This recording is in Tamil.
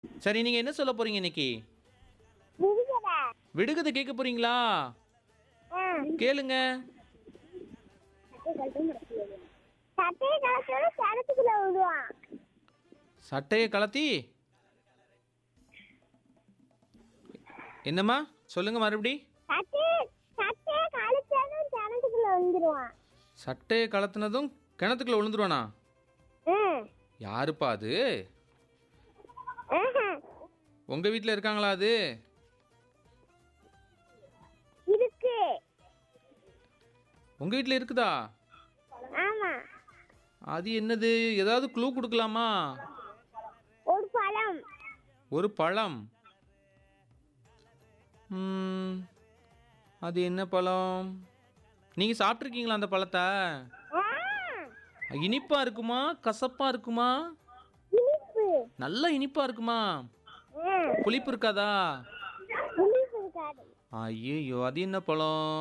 சரி நீங்கள் என்ன சொல்ல போகிறீங்க இன்னைக்கு விடுகதை விடுகதை கேட்க போகிறீங்களா கேளுங்க சட்டையை கலச்சோட கிணத்துக்குள்ள விடுவான் சட்டையை கலத்தி என்னம்மா சொல்லுங்க மறுபடி சட்டையை சட்டையை கழிச்சாலும் கிணத்துக்குள்ள விழுந்துருவான் சட்டையை கலத்துனதும் கிணத்துக்குள்ள விழுந்துருவானா ம் யாருப்பா அது ஆஹா. உங்கள் வீட்டில் இருக்காங்களா அது இருக்கு உங்கள் வீட்டில் இருக்குதா ஆமா அது என்னது ஏதாவது க்ளூ கொடுக்கலாமா ஒரு பழம் ஒரு பழம் ம், அது என்ன பழம் நீங்கள் சாப்பிட்ருக்கீங்களா அந்த பழத்தை ஆ, இனிப்பாக இருக்குமா கசப்பாக இருக்குமா இனிப்பு நல்லா இனிப்பாக இருக்குமா ஆ, புளிப்பு இருக்காதா இனிப்பு இருக்காது ஐயோ அது என்ன பழம்